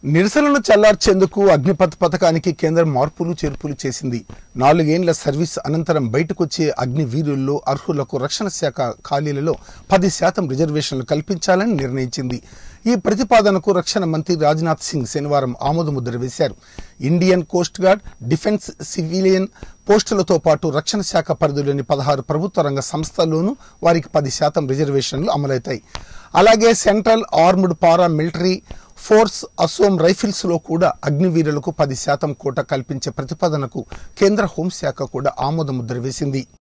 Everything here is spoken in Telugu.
నిరసనలు చల్లార్చేందుకు అగ్నిపథ్ పథకానికి కేంద్రం మార్పులు చేర్పులు చేసింది నాలుగేండ్ల సర్వీస్ అనంతరం బయటకొచ్చే అగ్ని వీరుల్లో అర్హులకు రక్షణ శాఖ ఖాళీలలో పది శాతం రిజర్వేషన్లు కల్పించాలని నిర్ణయించింది ఈ ప్రతిపాదనకు రక్షణ మంత్రి రాజ్నాథ్ సింగ్ శనివారం ఆమోదముద్ర వేశారు Indian coast guard defence civilian పోస్టులతో పాటు రక్షణ శాఖ పరిధిలోని పదహారు ప్రభుత్వ రంగ సంస్థల్లోనూ వారికి పది శాతం రిజర్వేషన్లు అమలవుతాయి అలాగే central armed paramilitary force Assam rifles లో కూడా అగ్నివీరులకు పది శాతం కోట కల్పించే ప్రతిపాదనకు కేంద్ర హోంశాఖ కూడా ఆమోదముద్ర వేసింది